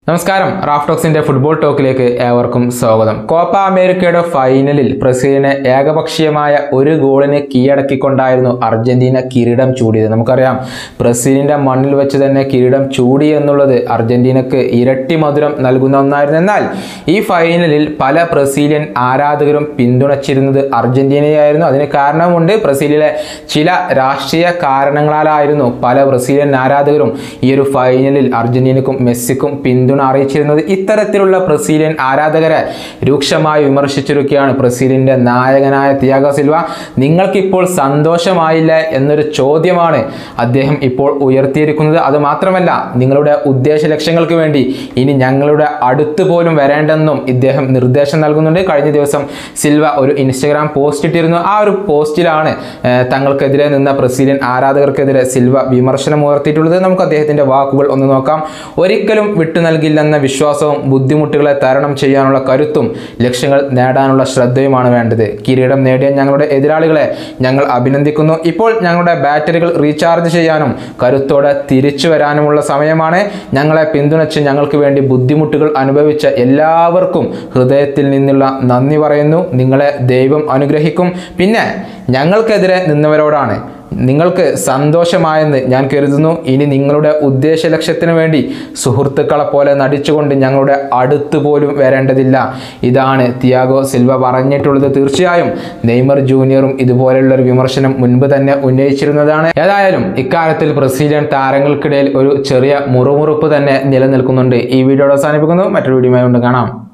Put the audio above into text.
നമസ്കാരം റാഫ്റ്റോക്സിന്റെ ഫുട്ബോൾ ടോക്കിലേക്ക് ഏവർക്കും സ്വാഗതം കോപ്പ അമേരിക്കയുടെ ഫൈനലിൽ ബ്രസീലിനെ ഏകപക്ഷീയമായ ഒരു ഗോളിന് കീഴടക്കിക്കൊണ്ടായിരുന്നു അർജന്റീന കിരീടം ചൂടിയത് നമുക്കറിയാം ബ്രസീലിന്റെ മണ്ണിൽ വെച്ച് തന്നെ കിരീടം ചൂടി എന്നുള്ളത് അർജന്റീനക്ക് ഇരട്ടി മധുരം നൽകുന്ന ഒന്നായിരുന്നു എന്നാൽ ഈ ഫൈനലിൽ പല ബ്രസീലിയൻ ആരാധകരും പിന്തുണച്ചിരുന്നത് അർജന്റീനയായിരുന്നു അതിന് കാരണമുണ്ട് ബ്രസീലിലെ ചില രാഷ്ട്രീയ കാരണങ്ങളാലായിരുന്നു പല ബ്രസീലിയൻ ആരാധകരും ഈ ഒരു ഫൈനലിൽ അർജന്റീനക്കും മെസ്സിക്കും പിന്തുണ അറിയിച്ചിരുന്നത് ഇത്തരത്തിലുള്ള ബ്രസീലിയൻ ആരാധകരെ രൂക്ഷമായി വിമർശിച്ചിരിക്കുകയാണ് ബ്രസീലിന്റെ നായകനായ തിയാഗോ സിൽവ നിങ്ങൾക്കിപ്പോൾ സന്തോഷമായില്ല എന്നൊരു ചോദ്യമാണ് അദ്ദേഹം ഇപ്പോൾ ഉയർത്തിയിരിക്കുന്നത് അത് മാത്രമല്ല നിങ്ങളുടെ ഉദ്ദേശ ലക്ഷ്യങ്ങൾക്ക് വേണ്ടി ഇനി ഞങ്ങളുടെ അടുത്ത് പോലും വരേണ്ടെന്നും ഇദ്ദേഹം നിർദ്ദേശം നൽകുന്നുണ്ട് കഴിഞ്ഞ ദിവസം സിൽവ ഒരു ഇൻസ്റ്റഗ്രാം പോസ്റ്റ് ഇട്ടിരുന്നു ആ ഒരു പോസ്റ്റിലാണ് ഏഹ്, തങ്ങൾക്കെതിരെ നിന്ന ബ്രസീലിയൻ ആരാധകർക്കെതിരെ സിൽവ വിമർശനം ഉയർത്തിയിട്ടുള്ളത് നമുക്ക് അദ്ദേഹത്തിന്റെ വാക്കുകൾ ഒന്ന് നോക്കാം ഒരിക്കലും വിട്ടു നൽകില്ലെന്ന വിശ്വാസവും ബുദ്ധിമുട്ടുകളെ തരണം ചെയ്യാനുള്ള കരുത്തും ലക്ഷ്യങ്ങൾ നേടാനുള്ള ശ്രദ്ധയുമാണ് വേണ്ടത് കിരീടം നേടിയ ഞങ്ങളുടെ എതിരാളികളെ ഞങ്ങൾ അഭിനന്ദിക്കുന്നു ഇപ്പോൾ ഞങ്ങളുടെ ബാറ്ററികൾ റീചാർജ് ചെയ്യാനും കരുത്തോടെ തിരിച്ചു വരാനുമുള്ള സമയമാണ് ഞങ്ങളെ പിന്തുണച്ച് ഞങ്ങൾക്ക് വേണ്ടി ബുദ്ധിമുട്ടുകൾ അനുഭവിച്ച എല്ലാവർക്കും ഹൃദയത്തിൽ നിന്നുള്ള നന്ദി പറയുന്നു നിങ്ങളെ ദൈവം അനുഗ്രഹിക്കും പിന്നെ ഞങ്ങൾക്കെതിരെ നിന്നവരോടാണ് നിങ്ങൾക്ക് സന്തോഷമായെന്ന് ഞാൻ കരുതുന്നു ഇനി നിങ്ങളുടെ ഉദ്ദേശ ലക്ഷ്യത്തിന് വേണ്ടി സുഹൃത്തുക്കളെ പോലെ നടിച്ചുകൊണ്ട് ഞങ്ങളുടെ അടുത്ത് പോലും വരേണ്ടതില്ല ഇതാണ് തിയാഗോ സിൽവ പറഞ്ഞിട്ടുള്ളത് തീർച്ചയായും നെയ്മർ ജൂനിയറും ഇതുപോലെയുള്ള ഒരു വിമർശനം മുൻപ് തന്നെ ഉന്നയിച്ചിരുന്നതാണ് ഏതായാലും ഇക്കാര്യത്തിൽ ബ്രസീലിയൻ താരങ്ങൾക്കിടയിൽ ഒരു ചെറിയ മുറുമുറുപ്പ് തന്നെ നിലനിൽക്കുന്നുണ്ട് ഈ വീഡിയോ അവസാനിപ്പിക്കുന്നു മറ്റൊരു വീഡിയോയുമായി കൊണ്ട് കാണാം